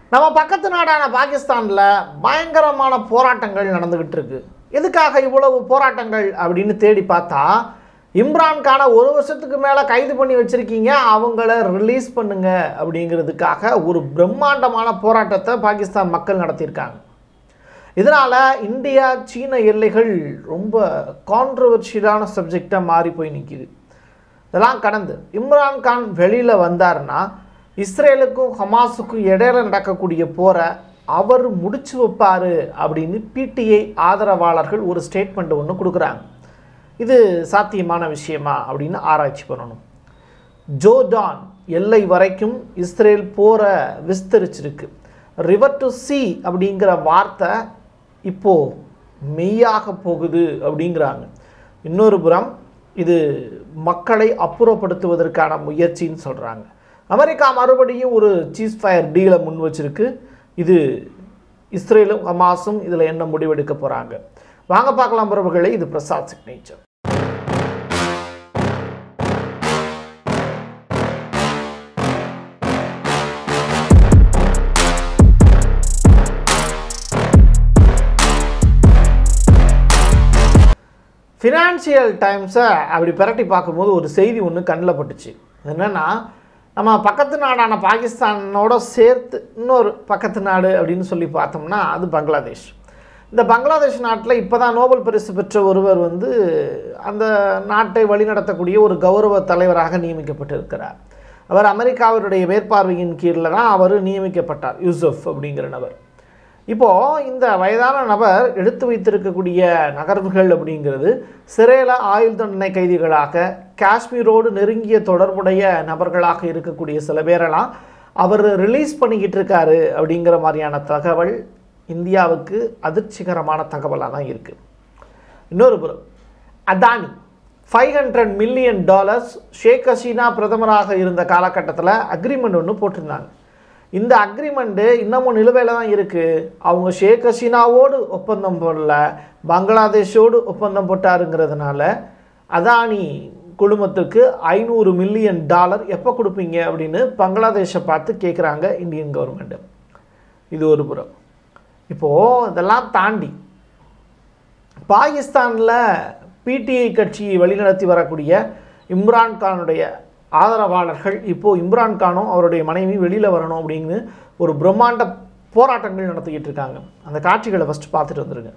நம்ம பக்கத்து நாடான பாகிஸ்தானில் பயங்கரமான போராட்டங்கள் நடந்துக்கிட்டு இருக்கு எதுக்காக இவ்வளவு போராட்டங்கள் அப்படின்னு தேடி பார்த்தா இம்ரான் கானை ஒரு வருஷத்துக்கு மேலே கைது பண்ணி வச்சுருக்கீங்க அவங்கள ரிலீஸ் பண்ணுங்க அப்படிங்கிறதுக்காக ஒரு பிரம்மாண்டமான போராட்டத்தை பாகிஸ்தான் மக்கள் நடத்தியிருக்காங்க இதனால் இந்தியா சீன எல்லைகள் ரொம்ப கான்ட்ரவர்ஷியலான சப்ஜெக்டாக மாறி போய் நிற்கிது இதெல்லாம் கடந்து இம்ரான் கான் வெளியில் வந்தாருன்னா இஸ்ரேலுக்கும் ஹமாஸுக்கும் இடையில நடக்கக்கூடிய போரை அவர் முடிச்சு வைப்பார் அப்படின்னு பிடிஐ ஆதரவாளர்கள் ஒரு ஸ்டேட்மெண்ட் ஒன்று கொடுக்குறாங்க இது சாத்தியமான விஷயமா அப்படின்னு ஆராய்ச்சி பண்ணணும் ஜோர்டான் எல்லை வரைக்கும் இஸ்ரேல் போரை விஸ்தரிச்சிருக்கு ரிவர் டு சி அப்படிங்கிற வார்த்தை இப்போ மெய்யாக போகுது அப்படிங்கிறாங்க இன்னொரு புறம் இது மக்களை அப்புறப்படுத்துவதற்கான முயற்சின்னு சொல்கிறாங்க அமெரிக்கா மறுபடியும் ஒரு சீஸ் ஃபயர் டீலை முன் வச்சிருக்கு இது இஸ்ரேலும் ஹமாஸும் இதில் என்ன முடிவெடுக்க போகிறாங்க வாங்க பார்க்கலாம் உறவுகளே இது பிரசாத் சிக்னேச்சர் ஃபினான்ஷியல் டைம்ஸை அப்படி பிரட்டி பார்க்கும்போது ஒரு செய்தி ஒன்று கண்ணில் பட்டுச்சு என்னென்னா நம்ம பக்கத்து நாடான பாகிஸ்தானோட சேர்த்து இன்னொரு பக்கத்து நாடு அப்படின்னு சொல்லி பார்த்தோம்னா அது பங்களாதேஷ் இந்த பங்களாதேஷ் நாட்டில் இப்போ தான் நோபல் பரிசு பெற்ற ஒருவர் வந்து அந்த நாட்டை வழிநடத்தக்கூடிய ஒரு கௌரவ தலைவராக நியமிக்கப்பட்டிருக்கிறார் அவர் அமெரிக்காவினுடைய மேற்பார்வையின் கீழில் தான் அவர் நியமிக்கப்பட்டார் யூசுப் அப்படிங்கிற நபர் இப்போது இந்த வயதான நபர் எடுத்து வைத்திருக்கக்கூடிய நகர்வுகள் அப்படிங்கிறது சிறையில் ஆயுள் தண்டனை கைதிகளாக காஷ்மீரோடு நெருங்கிய தொடர்புடைய நபர்களாக இருக்கக்கூடிய சில பேரெல்லாம் அவர் ரிலீஸ் பண்ணிக்கிட்டு இருக்காரு அப்படிங்கிற மாதிரியான தகவல் இந்தியாவுக்கு அதிர்ச்சிகரமான தகவலாக தான் இருக்குது இன்னொரு புறம் Adani five hundred million dollars Sheikh Hasina பிரதமராக இருந்த காலகட்டத்தில் அக்ரிமெண்ட் ஒன்று போட்டிருந்தாங்க இந்த அக்ரிமெண்ட்டு இன்னமும் நிலுவையில் தான் இருக்குது அவங்க ஷேக் ஹசீனாவோடு ஒப்பந்தம் போடல பங்களாதேஷோடு ஒப்பந்தம் போட்டாருங்கிறதுனால அதானி குழுமத்துக்கு ஐநூறு மில்லியன் டாலர் எப்போ கொடுப்பீங்க அப்படின்னு பங்களாதேஷை பார்த்து கேட்குறாங்க இந்தியன் கவர்மெண்ட்டு இது ஒரு புறம் இப்போது இதெல்லாம் தாண்டி பாகிஸ்தானில் பிடிஐ கட்சியை வழிநடத்தி வரக்கூடிய இம்ரான் கானுடைய ஆதரவாளர்கள் இப்போது இம்ரான் கானும் அவருடைய மனைவி வெளியில் வரணும் அப்படின்னு ஒரு பிரம்மாண்ட போராட்டங்கள் நடத்திக்கிட்டு இருக்காங்க அந்த காட்சிகளை ஃபஸ்ட்டு பார்த்துட்டு வந்துருங்க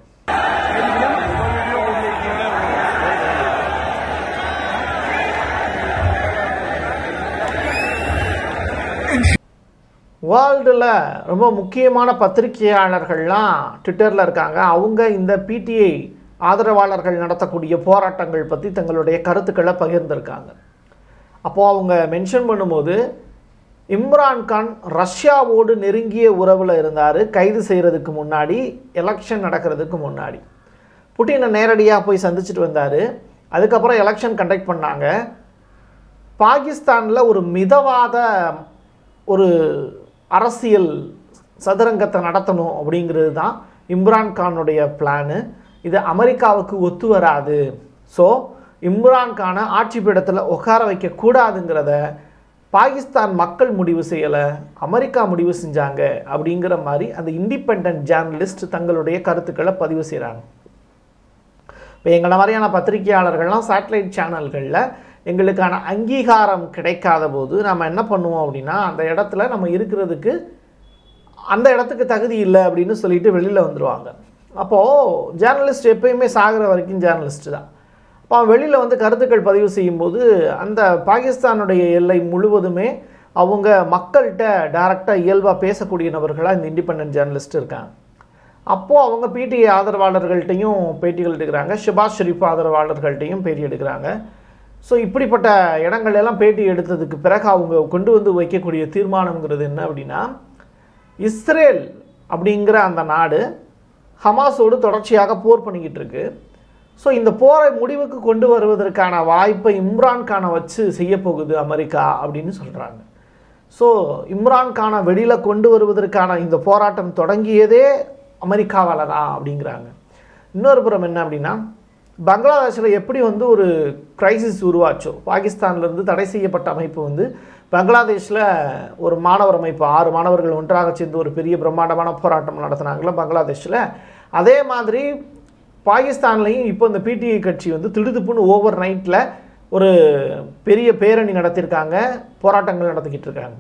வேர்ல்டில் ரொம்ப முக்கியமான பத்திரிகையாளர்கள்லாம் ட்விட்டரில் இருக்காங்க அவங்க இந்த பிடிஐ ஆதரவாளர்கள் நடத்தக்கூடிய போராட்டங்கள் பற்றி தங்களுடைய கருத்துக்களை பகிர்ந்திருக்காங்க அப்போது அவங்க மென்ஷன் பண்ணும்போது இம்ரான் கான் ரஷ்யாவோடு நெருங்கிய உறவில் இருந்தார் கைது செய்கிறதுக்கு முன்னாடி எலெக்ஷன் நடக்கிறதுக்கு முன்னாடி புட்டினை நேரடியாக போய் சந்திச்சுட்டு வந்தார் அதுக்கப்புறம் எலெக்ஷன் கண்டக்ட் பண்ணாங்க பாகிஸ்தானில் ஒரு மிதவாத ஒரு அரசியல் சதுரங்கத்தை நடத்தணும் அப்படிங்கிறது தான் இம்ரான் கானுடைய பிளானு இது அமெரிக்காவுக்கு ஒத்து வராது ஸோ இம்ரான் கானை ஆட்சி பீடத்தில் உட்கார வைக்கக்கூடாதுங்கிறத பாகிஸ்தான் மக்கள் முடிவு செய்யலை அமெரிக்கா முடிவு செஞ்சாங்க அப்படிங்கிற மாதிரி அந்த இண்டிபெண்ட் ஜேர்னலிஸ்ட் தங்களுடைய கருத்துக்களை பதிவு செய்கிறாங்க இப்போ எங்களை மாதிரியான பத்திரிகையாளர்கள்லாம் சேட்டலைட் சேனல்களில் எங்களுக்கான அங்கீகாரம் கிடைக்காத போது நம்ம என்ன பண்ணுவோம் அப்படின்னா அந்த இடத்துல நம்ம இருக்கிறதுக்கு அந்த இடத்துக்கு தகுதி இல்லை அப்படின்னு சொல்லிட்டு வெளியில் வந்துடுவாங்க அப்போது ஜேர்னலிஸ்ட் எப்பயுமே சாகிற வரைக்கும் ஜேர்னலிஸ்ட் தான் அப்போ அவன் வெளியில் வந்து கருத்துக்கள் பதிவு செய்யும்போது அந்த பாகிஸ்தானுடைய எல்லை முழுவதுமே அவங்க மக்கள்கிட்ட டைரெக்டாக இயல்பாக பேசக்கூடிய நபர்களாக இந்த இண்டிபெண்ட் ஜேர்னலிஸ்ட் இருக்காங்க அப்போது அவங்க பிடிஐ ஆதரவாளர்கள்ட்டையும் பேட்டிகள் எடுக்கிறாங்க ஷிபாஸ் ஷெரீஃப் ஆதரவாளர்கள்ட்டையும் பேட்டி எடுக்கிறாங்க ஸோ இப்படிப்பட்ட இடங்கள் எல்லாம் பேட்டி எடுத்ததுக்கு பிறகு அவங்க கொண்டு வந்து வைக்கக்கூடிய தீர்மானம்ங்கிறது என்ன அப்படின்னா இஸ்ரேல் அப்படிங்கிற அந்த நாடு ஹமாஸோடு தொடர்ச்சியாக போர் பண்ணிக்கிட்டு இருக்கு ஸோ இந்த போரை முடிவுக்கு கொண்டு வருவதற்கான வாய்ப்பை இம்ரான் கானை வச்சு செய்ய போகுது அமெரிக்கா அப்படின்னு சொல்கிறாங்க ஸோ இம்ரான் கானை வெளியில் கொண்டு வருவதற்கான இந்த போராட்டம் தொடங்கியதே அமெரிக்காவால் தான் அப்படிங்கிறாங்க இன்னொரு புறம் என்ன அப்படின்னா பங்களாதேஷில் எப்படி வந்து ஒரு கிரைசிஸ் உருவாச்சோ பாகிஸ்தான்லேருந்து தடை செய்யப்பட்ட அமைப்பு வந்து பங்களாதேஷில் ஒரு மாணவர் அமைப்பு ஆறு மாணவர்கள் ஒன்றாக சேர்ந்து ஒரு பெரிய பிரம்மாண்டமான போராட்டம் நடத்தினாங்களே பங்களாதேஷில் அதே மாதிரி பாகிஸ்தான்லேயும் இப்போ இந்த பிடிஐ கட்சி வந்து திடுதுப்புன்னு ஓவர் நைட்டில் ஒரு பெரிய பேரணி நடத்தியிருக்காங்க போராட்டங்கள் நடத்திக்கிட்டு இருக்காங்க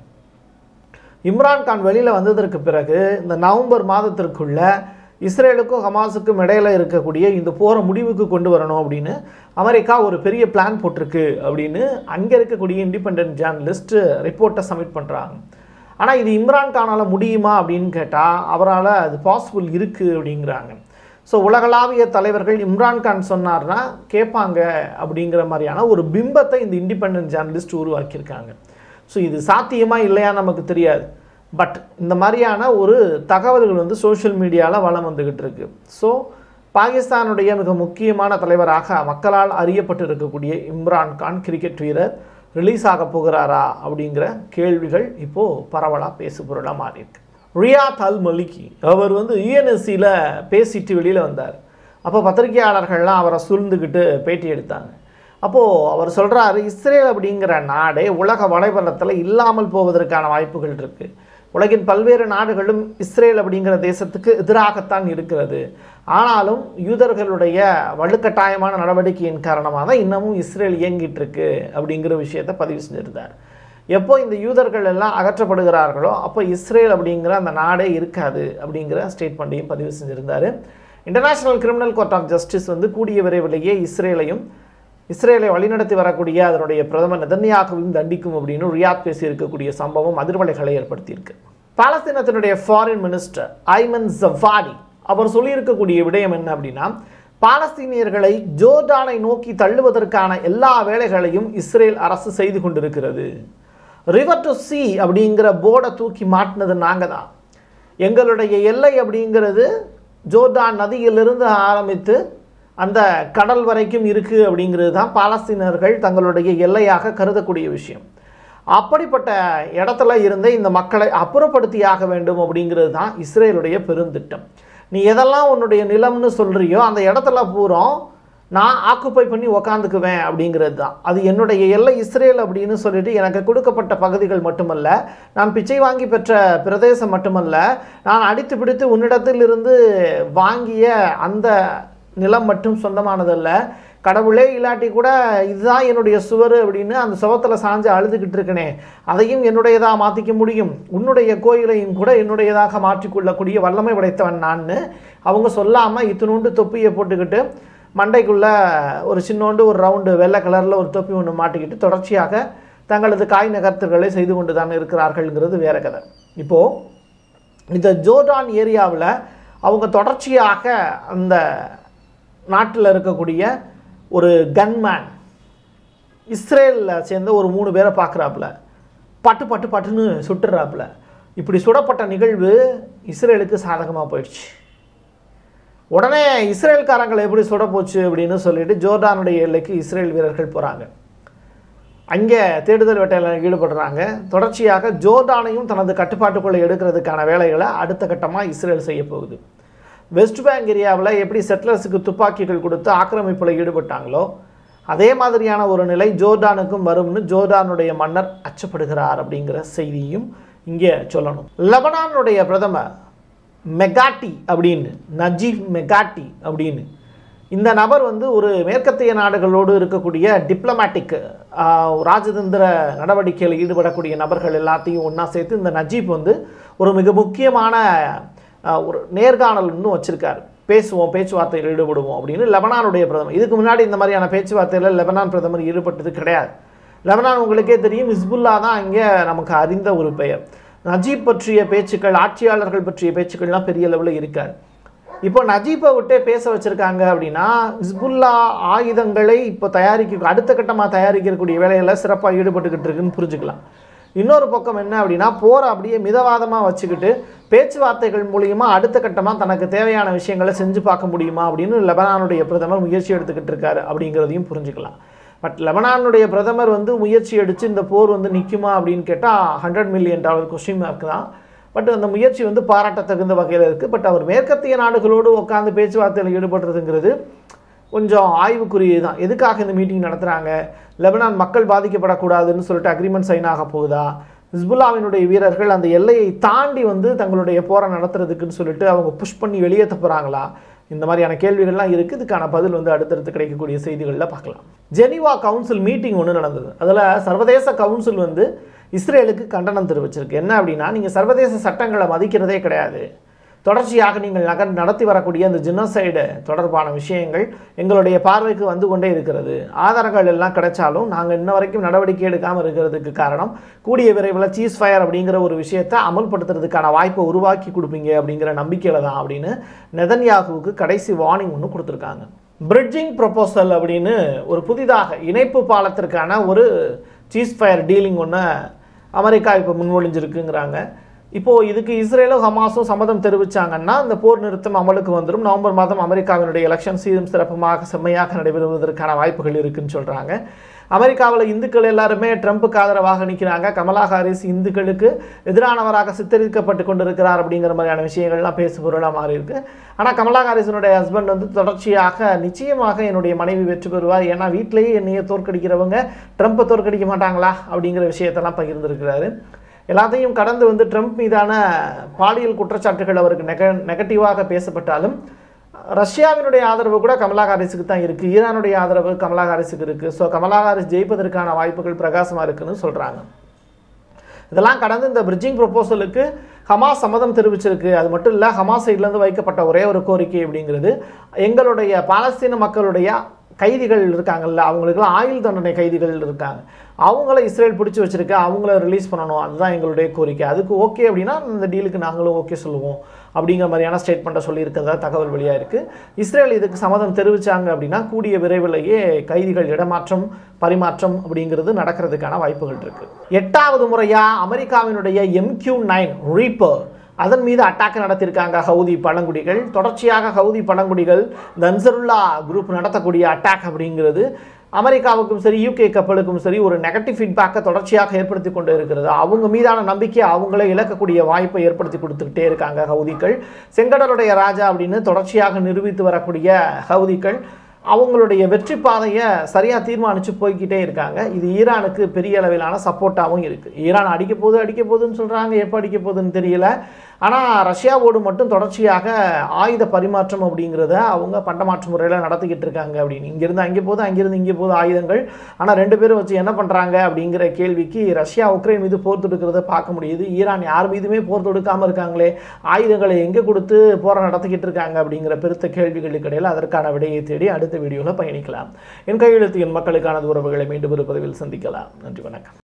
இம்ரான்கான் வெளியில் வந்ததற்கு பிறகு இந்த நவம்பர் மாதத்திற்குள்ள இஸ்ரேலுக்கும் ஹமாஸுக்கும் இடையில இருக்கக்கூடிய இந்த போரை முடிவுக்கு கொண்டு வரணும் அப்படின்னு அமெரிக்கா ஒரு பெரிய பிளான் போட்டிருக்கு அப்படின்னு அங்கே இருக்கக்கூடிய இண்டிபெண்ட் ஜேர்னலிஸ்ட் ரிப்போர்ட்டை சப்மிட் பண்ணுறாங்க ஆனால் இது இம்ரான்கானால் முடியுமா அப்படின்னு கேட்டால் அவரால் அது பாசிபிள் இருக்குது அப்படிங்கிறாங்க ஸோ உலகளாவிய தலைவர்கள் இம்ரான்கான் சொன்னார்னா கேட்பாங்க அப்படிங்கிற மாதிரியான ஒரு பிம்பத்தை இந்த இண்டிபெண்ட் ஜேர்னலிஸ்ட் உருவாக்கியிருக்காங்க ஸோ இது சாத்தியமா இல்லையா நமக்கு தெரியாது பட் இந்த மாதிரியான ஒரு தகவல்கள் வந்து சோஷியல் மீடியாவில் வளம் வந்துக்கிட்டு இருக்கு ஸோ பாகிஸ்தானுடைய மிக முக்கியமான தலைவராக மக்களால் அறியப்பட்டு இருக்கக்கூடிய இம்ரான் கான் கிரிக்கெட் வீரர் ரிலீஸ் ஆக போகிறாரா அப்படிங்கிற கேள்விகள் இப்போது பரவலாக பேசுபொருளாக மாறியிருக்கு ரியாத் அல் மலிகி அவர் வந்து யூஎன்எஸ்சியில் பேசிட்டு வெளியில் வந்தார் அப்போ பத்திரிகையாளர்கள்லாம் அவரை சூழ்ந்துக்கிட்டு பேட்டி எடுத்தாங்க அப்போது அவர் சொல்கிறாரு இஸ்ரேல் அப்படிங்கிற நாடே உலக வலைபலத்தில் இல்லாமல் போவதற்கான வாய்ப்புகள் இருக்குது உலகின் பல்வேறு நாடுகளும் இஸ்ரேல் அப்படிங்கிற தேசத்துக்கு எதிராகத்தான் இருக்கிறது ஆனாலும் யூதர்களுடைய வலுக்கட்டாயமான நடவடிக்கையின் காரணமாக தான் இன்னமும் இஸ்ரேல் இயங்கிட்டு இருக்கு அப்படிங்கிற விஷயத்தை பதிவு செஞ்சிருந்தார் எப்போ இந்த யூதர்கள் எல்லாம் அகற்றப்படுகிறார்களோ அப்போ இஸ்ரேல் அப்படிங்கிற அந்த நாடே இருக்காது அப்படிங்கிற ஸ்டேட்மெண்ட்டையும் பதிவு செஞ்சிருந்தார் international criminal court of justice வந்து கூடிய விரைவிலேயே இஸ்ரேலையும் இஸ்ரேலை வழிநடத்தி வரக்கூடிய அதனுடைய பிரதமர் நெதன்யாகுவையும் தண்டிக்கும் அப்படின்னு ரியாத் பேசியிருக்கக்கூடிய சம்பவம் அதிர்வலைகளை ஏற்படுத்தியிருக்கு பாலஸ்தீனத்தினுடைய ஃபாரின் மினிஸ்டர் ஐமன் ஜவாடி அவர் சொல்லியிருக்கக்கூடிய விடயம் என்ன அப்படின்னா பாலஸ்தீனியர்களை ஜோர்டானை நோக்கி தள்ளுவதற்கான எல்லா வேலைகளையும் இஸ்ரேல் அரசு செய்து கொண்டிருக்கிறது ரிவர் டு சி அப்படிங்கிற போர்டை தூக்கி மாட்டினது நாங்கள் தான் எங்களுடைய எல்லை அப்படிங்கிறது ஜோர்டான் நதியிலிருந்து ஆரம்பித்து அந்த கடல் வரைக்கும் இருக்குது அப்படிங்கிறது தான் பாலஸ்தீனர்கள் தங்களுடைய எல்லையாக கருதக்கூடிய விஷயம் அப்படிப்பட்ட இடத்துல இருந்த இந்த மக்களை அப்புறப்படுத்தியாக வேண்டும் அப்படிங்கிறது தான் இஸ்ரேலுடைய பெருந்திட்டம் நீ எதெல்லாம் உன்னுடைய நிலம்னு சொல்கிறியோ அந்த இடத்துல பூரம் நான் ஆக்குப்பை பண்ணி உக்காந்துக்குவேன் அப்படிங்கிறது தான் அது என்னுடைய எல்லை இஸ்ரேல் அப்படின்னு சொல்லிட்டு எனக்கு கொடுக்கப்பட்ட பகுதிகள் மட்டுமல்ல நான் பிச்சை வாங்கி பெற்ற பிரதேசம் மட்டுமல்ல நான் அடித்து பிடித்து உன்னிடத்திலிருந்து வாங்கிய அந்த நிலம் மட்டும் சொந்தமானதல்ல கடவுளே இல்லாட்டி கூட இதுதான் என்னுடைய சுவர் அப்படின்னு அந்த சுவத்தில் சாஞ்சு அழுதுகிட்டு இருக்கனே அதையும் என்னுடையதாக மாற்றிக்க முடியும் உன்னுடைய கோயிலையும் கூட என்னுடையதாக மாற்றிக்கொள்ளக்கூடிய வல்லமை படைத்தவன் நான்னு அவங்க சொல்லாமல் இத்தினோண்டு தொப்பியை போட்டுக்கிட்டு மண்டைக்குள்ளே ஒரு சின்னோண்டு ஒரு ரவுண்டு வெள்ளை கலரில் ஒரு தொப்பி ஒன்று மாட்டிக்கிட்டு தொடர்ச்சியாக தங்களது காய் நகர்த்துகளை செய்து கொண்டு தான் இருக்கிறார்கள்ங்கிறது வேற கதை இப்போது இந்த ஜோர்டான் ஏரியாவில் அவங்க தொடர்ச்சியாக அந்த நாட்டில் இருக்கக்கூடிய ஒரு கன்மேன் இஸ்ரேலில் சேர்ந்த ஒரு மூணு பேரை பார்க்குறாப்புல பட்டு பட்டு பட்டுன்னு சுட்டுறாப்புல இப்படி சுடப்பட்ட நிகழ்வு இஸ்ரேலுக்கு சாதகமாக போயிடுச்சு உடனே இஸ்ரேல்காரங்களை எப்படி சுட போச்சு அப்படின்னு சொல்லிட்டு ஜோர்டானுடைய எல்லைக்கு இஸ்ரேல் வீரர்கள் போகிறாங்க அங்கே தேடுதல் வேட்டையில் ஈடுபடுறாங்க தொடர்ச்சியாக ஜோர்டானையும் தனது கட்டுப்பாட்டுக்குள்ளே எடுக்கிறதுக்கான வேலைகளை அடுத்த கட்டமாக இஸ்ரேல் செய்ய போகுது வெஸ்ட் பேங்க் ஏரியாவில் எப்படி செட்டிலர்ஸுக்கு துப்பாக்கிகள் கொடுத்து ஆக்கிரமிப்பில் ஈடுபட்டாங்களோ அதே மாதிரியான ஒரு நிலை ஜோர்டானுக்கும் வரும்னு ஜோர்டானுடைய மன்னர் அச்சப்படுகிறார் அப்படிங்கிற செய்தியும் இங்கே சொல்லணும் லெபனானுடைய பிரதமர் மெகாட்டி அப்படின்னு நஜீப் மெகாட்டி அப்படின்னு இந்த நபர் வந்து ஒரு மேற்கத்திய நாடுகளோடு இருக்கக்கூடிய டிப்ளமேட்டிக் ராஜதந்திர நடவடிக்கையில் ஈடுபடக்கூடிய நபர்கள் எல்லாத்தையும் ஒன்றா சேர்த்து இந்த நஜீப் வந்து ஒரு மிக முக்கியமான ஆஹ், ஒரு நேர்காணல் இன்னும் வச்சிருக்காரு பேசுவோம் பேச்சுவார்த்தையில் ஈடுபடுவோம் அப்படின்னு லெபனானுடைய பிரதமர் இதுக்கு முன்னாடி இந்த மாதிரியான பேச்சுவார்த்தையில் லெபனான் பிரதமர் ஈடுபட்டது கிடையாது லெபனான் உங்களுக்கே தெரியும் ஹிஸ்புல்லா தான் இங்கே நமக்கு அறிந்த ஒரு பெயர் நஜீப் பற்றிய பேச்சுக்கள் ஆட்சியாளர்கள் பற்றிய பேச்சுக்கள்லாம் பெரிய லெவலில் இருக்காது இப்போ நஜீப்பை விட்டே பேச வச்சிருக்காங்க அப்படின்னா ஹிஸ்புல்லா ஆயுதங்களை இப்போ தயாரிக்க அடுத்த கட்டமாக தயாரிக்கக்கூடிய வேலையில் சிறப்பாக ஈடுபட்டுக்கிட்டு இருக்குன்னு புரிஞ்சுக்கலாம் இன்னொரு பக்கம் என்ன அப்படின்னா போரை அப்படியே மிதவாதமாக வச்சுக்கிட்டு பேச்சுவார்த்தைகள் மூலியமா அடுத்த கட்டமாக தனக்கு தேவையான விஷயங்களை செஞ்சு பார்க்க முடியுமா அப்படின்னு லெபனானுடைய பிரதமர் முயற்சி எடுத்துக்கிட்டு இருக்காரு அப்படிங்கிறதையும் புரிஞ்சுக்கலாம் பட் லெபனானுடைய பிரதமர் வந்து முயற்சி எடுத்து இந்த போர் வந்து நிற்குமா அப்படின்னு கேட்டால் hundred million dollar question mark தான் பட் அந்த முயற்சி வந்து பாராட்டத்தகுந்த வகையில் இருக்குது பட் அவர் மேற்கத்திய நாடுகளோடு உட்காந்து பேச்சுவார்த்தையில் ஈடுபடுறதுங்கிறது கொஞ்சம் ஆய்வுக்குரியது தான் எதுக்காக இந்த மீட்டிங் நடத்துகிறாங்க லெபனான் மக்கள் பாதிக்கப்படக்கூடாதுன்னு சொல்லிட்டு அக்ரிமெண்ட் சைன் ஆக போகுதா ஹிஸ்புல்லாவினுடைய வீரர்கள் அந்த எல்லையை தாண்டி வந்து தங்களுடைய போரை நடத்துறதுக்குன்னு சொல்லிட்டு அவங்க புஷ் பண்ணி வெளியேற்ற போகிறாங்களா இந்த மாதிரியான கேள்விகள்லாம் இருக்குது இதுக்கான பதில் வந்து அடுத்தடுத்து கிடைக்கக்கூடிய செய்திகளில் பார்க்கலாம் ஜெனிவா கவுன்சில் மீட்டிங் ஒன்று நடந்தது அதில் சர்வதேச கவுன்சில் வந்து இஸ்ரேலுக்கு கண்டனம் தெரிவிச்சிருக்கு என்ன அப்படின்னா நீங்கள் சர்வதேச சட்டங்களை மதிக்கிறதே கிடையாது தொடர்ச்சியாக நீங்கள் நகர் நடத்தி வரக்கூடிய அந்த ஜினோசைடு தொடர்பான விஷயங்கள் எங்களுடைய பார்வைக்கு வந்து கொண்டே இருக்கிறது ஆதாரங்கள் எல்லாம் கிடைச்சாலும் நாங்கள் இன்ன வரைக்கும் நடவடிக்கை எடுக்காமல் இருக்கிறதுக்கு காரணம் கூடிய விரைவில் சீஸ் ஃபயர் அப்படிங்கிற ஒரு விஷயத்தை அமல்படுத்துறதுக்கான வாய்ப்பை உருவாக்கி கொடுப்பீங்க அப்படிங்கிற நம்பிக்கையில் தான் அப்படின்னு நெதன்யாகுவுக்கு கடைசி வார்னிங் ஒன்று கொடுத்துருக்காங்க பிரிட்ஜிங் ப்ரொபோசல் அப்படின்னு ஒரு புதிதாக இணைப்பு பாலத்திற்கான ஒரு சீஸ் ஃபயர் டீலிங் ஒன்று அமெரிக்கா இப்போ முன்மொழிஞ்சிருக்குங்கிறாங்க இப்போது இதுக்கு இஸ்ரேலும் ஹமாஸும் சம்மதம் தெரிவித்தாங்கன்னா இந்த போர் நிறுத்தம் அமலுக்கு வந்துடும் நவம்பர் மாதம் அமெரிக்காவினுடைய எலெக்ஷன் சீரும் சிறப்புமாக செம்மையாக நடைபெறுவதற்கான வாய்ப்புகள் இருக்குன்னு சொல்கிறாங்க அமெரிக்காவில் இந்துக்கள் எல்லாருமே ட்ரம்ப்புக்கு ஆதரவாக நிற்கிறாங்க கமலா ஹாரிஸ் இந்துக்களுக்கு எதிரானவராக சித்தரிக்கப்பட்டு கொண்டிருக்கிறார் அப்படிங்கிற மாதிரியான விஷயங்கள்லாம் பேசு பொருளாக மாறி இருக்கு ஆனால் கமலா ஹாரிஸினுடைய ஹஸ்பண்ட் வந்து தொடர்ச்சியாக நிச்சயமாக என்னுடைய மனைவி வெற்றி பெறுவார் ஏன்னா வீட்டிலேயே என்னைய தோற்கடிக்கிறவங்க ட்ரம்ப்பை தோற்கடிக்க மாட்டாங்களா அப்படிங்கிற விஷயத்தெல்லாம் பகிர்ந்திருக்கிறாரு எல்லாத்தையும் கடந்து வந்து ட்ரம்ப் மீதான பாலியல் குற்றச்சாட்டுகள் அவருக்கு நெக நெகட்டிவாக பேசப்பட்டாலும் ரஷ்யாவினுடைய ஆதரவு கூட கமலா ஹாரிஸுக்கு தான் இருக்குது ஈரானுடைய ஆதரவு கமலா ஹாரிஸுக்கு இருக்குது ஸோ கமலா ஹாரிஸ் ஜெயிப்பதற்கான வாய்ப்புகள் பிரகாசமாக இருக்குன்னு சொல்கிறாங்க இதெல்லாம் கடந்து இந்த பிரிட்ஜிங் ப்ரொப்போசலுக்கு ஹமாஸ் சம்மதம் தெரிவிச்சிருக்கு அது மட்டும் இல்லை ஹமாஸ் சைட்லேருந்து வைக்கப்பட்ட ஒரே ஒரு கோரிக்கை அப்படிங்கிறது எங்களுடைய பாலஸ்தீன மக்களுடைய கைதிகள் இருக்காங்கல்ல அவங்களுக்குலாம் ஆயுள் தண்டனை கைதிகள் இருக்காங்க அவங்கள இஸ்ரேல் பிடிச்சி வச்சிருக்க அவங்கள ரிலீஸ் பண்ணணும் அதுதான் எங்களுடைய கோரிக்கை அதுக்கு ஓகே அப்படின்னா இந்த டீலுக்கு நாங்களும் ஓகே சொல்லுவோம் அப்படிங்கிற மாதிரியான ஸ்டேட்மெண்ட்டை சொல்லியிருக்கிறதா தகவல் வெளியாக இருக்குது இஸ்ரேல் இதுக்கு சம்மதம் தெரிவித்தாங்க அப்படின்னா கூடிய விரைவிலேயே கைதிகள் இடமாற்றம் பரிமாற்றம் அப்படிங்கிறது நடக்கிறதுக்கான வாய்ப்புகள் இருக்குது எட்டாவது முறையாக அமெரிக்காவினுடைய எம்கியூ நைன் ரீப்பர் அதன் மீது அட்டாக் நடத்தியிருக்காங்க ஹவுதி பழங்குடிகள் தொடர்ச்சியாக ஹவுதி பழங்குடிகள் இந்த அன்சருல்லா குரூப் நடத்தக்கூடிய அட்டாக் அப்படிங்கிறது அமெரிக்காவுக்கும் சரி யூகே கப்பலுக்கும் சரி ஒரு நெகட்டிவ் ஃபீட்பேக்கை தொடர்ச்சியாக ஏற்படுத்தி கொண்டு இருக்கிறது அவங்க மீதான நம்பிக்கை அவங்களே இழக்கக்கூடிய வாய்ப்பை ஏற்படுத்தி கொடுத்துக்கிட்டே இருக்காங்க ஹவுதிகள் செங்கடலுடைய ராஜா அப்படின்னு தொடர்ச்சியாக நிரூபித்து வரக்கூடிய ஹவுதிகள் அவங்களுடைய வெற்றி பாதையை சரியாக தீர்மானித்து போய்கிட்டே இருக்காங்க இது ஈரானுக்கு பெரிய அளவிலான சப்போர்ட்டாகவும் இருக்குது ஈரான் அடிக்க போகுது அடிக்க போகுதுன்னு சொல்கிறாங்க எப்போ அடிக்க போகுதுன்னு தெரியல ஆனால் ரஷ்யாவோடு மட்டும் தொடர்ச்சியாக ஆயுத பரிமாற்றம் அப்படிங்கிறத அவங்க பண்டமாற்று முறையில் நடத்திக்கிட்டு இருக்காங்க அப்படின்னு இங்கேருந்து அங்கே போகுது அங்கேருந்து இங்கே போகுது ஆயுதங்கள் ஆனால் ரெண்டு பேரும் வச்சு என்ன பண்ணுறாங்க அப்படிங்கிற கேள்விக்கு ரஷ்யா உக்ரைன் மீது போர் தொடுக்கிறத பார்க்க முடியுது ஈரான் யார் மீதுமே போர் தொடுக்காமல் இருக்காங்களே ஆயுதங்களை எங்கே கொடுத்து போரை நடத்திக்கிட்டு இருக்காங்க அப்படிங்கிற பெருத்த கேள்விகளுக்கு இடையில் அதற்கான விடையை தேடி அடுத்த வீடியோவில் பயணிக்கலாம் என் கையெழுத்து என் மக்களுக்கான உறவுகளை மீண்டும் ஒரு பதிவில் சந்திக்கலாம் நன்றி வணக்கம்